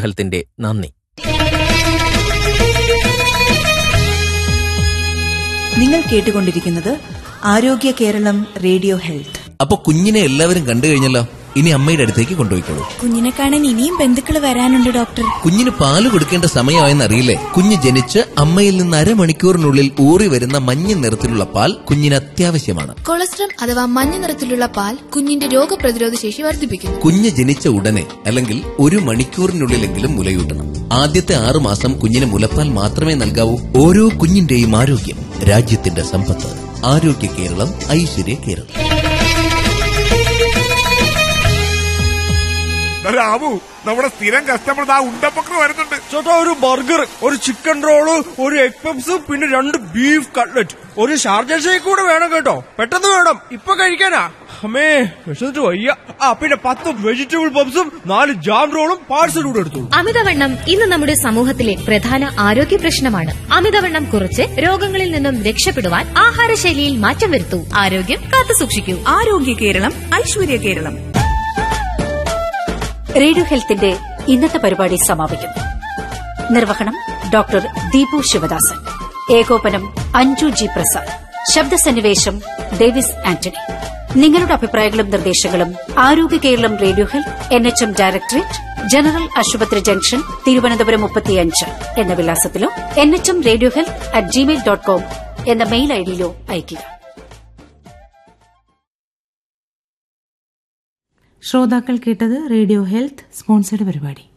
ഹെൽത്തിന്റെ നന്ദി നിങ്ങൾ കേട്ടുകൊണ്ടിരിക്കുന്നത് ആരോഗ്യ കേരളം റേഡിയോ ഹെൽത്ത് അപ്പൊ കുഞ്ഞിനെ എല്ലാവരും കണ്ടു കഴിഞ്ഞല്ലോ ഇനി അമ്മയുടെ അടുത്തേക്ക് കൊണ്ടുപോയിക്കോളൂ കുഞ്ഞിനെ കാണാൻ ഇനിയും ബന്ധുക്കൾ വരാനുണ്ട് ഡോക്ടർ കുഞ്ഞിന് പാല് കൊടുക്കേണ്ട സമയമായെന്ന് അറിയില്ലേ കുഞ്ഞ് ജനിച്ച് അമ്മയിൽ നിന്ന് അരമണിക്കൂറിനുള്ളിൽ ഊറി വരുന്ന മഞ്ഞ നിറത്തിലുള്ള പാൽ കുഞ്ഞിന് അത്യാവശ്യമാണ് കൊളസ്ട്രം അഥവാ മഞ്ഞ നിറത്തിലുള്ള പാൽ കുഞ്ഞിന്റെ രോഗപ്രതിരോധ ശേഷി വർദ്ധിപ്പിക്കുന്നു കുഞ്ഞ് ജനിച്ച ഉടനെ അല്ലെങ്കിൽ ഒരു മണിക്കൂറിനുള്ളിലെങ്കിലും മുലയൂട്ടണം ആദ്യത്തെ ആറു മാസം കുഞ്ഞിന് മുലപ്പാൽ മാത്രമേ നൽകാവൂ ഓരോ കുഞ്ഞിന്റെയും ആരോഗ്യം രാജ്യത്തിന്റെ സമ്പത്ത് ആരോഗ്യ കേരളം ഐശ്വര്യ കേരളം രാമു നമ്മുടെ സ്ഥിരം കസ്റ്റമർ ആ ഉണ്ടപ്പക്കം വരുന്നുണ്ട് ചേട്ടാ ഒരു ബർഗർ ഒരു ചിക്കൻ റോള് ഒരു എഗ് പപ്സ് പിന്നെ രണ്ട് ബീഫ് കട്ട്ലറ്റ് ഒരു ഷാർജ ഷേക്ക് കൂടെ വേണം കേട്ടോ പെട്ടെന്ന് വേണം ഇപ്പൊ കഴിക്കാനാ അമ്മേ വിശന്നിട്ട് വയ്യ ആ പിന്നെ പത്ത് വെജിറ്റബിൾ പപ്സും നാല് ജാം റോളും പാർസൽ കൂടെ എടുത്തോളൂ അമിതവണ്ണം ഇന്ന് നമ്മുടെ സമൂഹത്തിലെ പ്രധാന ആരോഗ്യ പ്രശ്നമാണ് അമിതവണ്ണം കുറച്ച് രോഗങ്ങളിൽ നിന്നും രക്ഷപ്പെടുവാൻ ആഹാരശൈലിയിൽ മാറ്റം വരുത്തൂ ആരോഗ്യം കാത്തുസൂക്ഷിക്കൂ ആരോഗ്യ കേരളം ഐശ്വര്യ കേരളം റേഡിയോ ഹെൽത്തിന്റെ ഇന്നത്തെ പരിപാടി സമാപിക്കുന്നു നിർവഹണം ഡോക്ടർ ദീപു ശിവദാസൻ ഏകോപനം അഞ്ജു ജി പ്രസാദ് ശബ്ദസന്നിവേശം ഡേവിസ് ആന്റണി നിങ്ങളുടെ അഭിപ്രായങ്ങളും നിർദ്ദേശങ്ങളും ആരോഗ്യ കേരളം radio health N H M directorate general ആശുപത്രി ജംഗ്ഷൻ തിരുവനന്തപുരം മുപ്പത്തിയഞ്ച് എന്ന വിലാസത്തിലോ N H M radio health at Gmail dot com എന്ന മെയിൽ ഐഡിയിലോ അയയ്ക്കുക ശ്രോതാക്കൾ കേട്ടത് റേഡിയോ ഹെൽത്ത് സ്പോൺസർഡ് പരിപാടി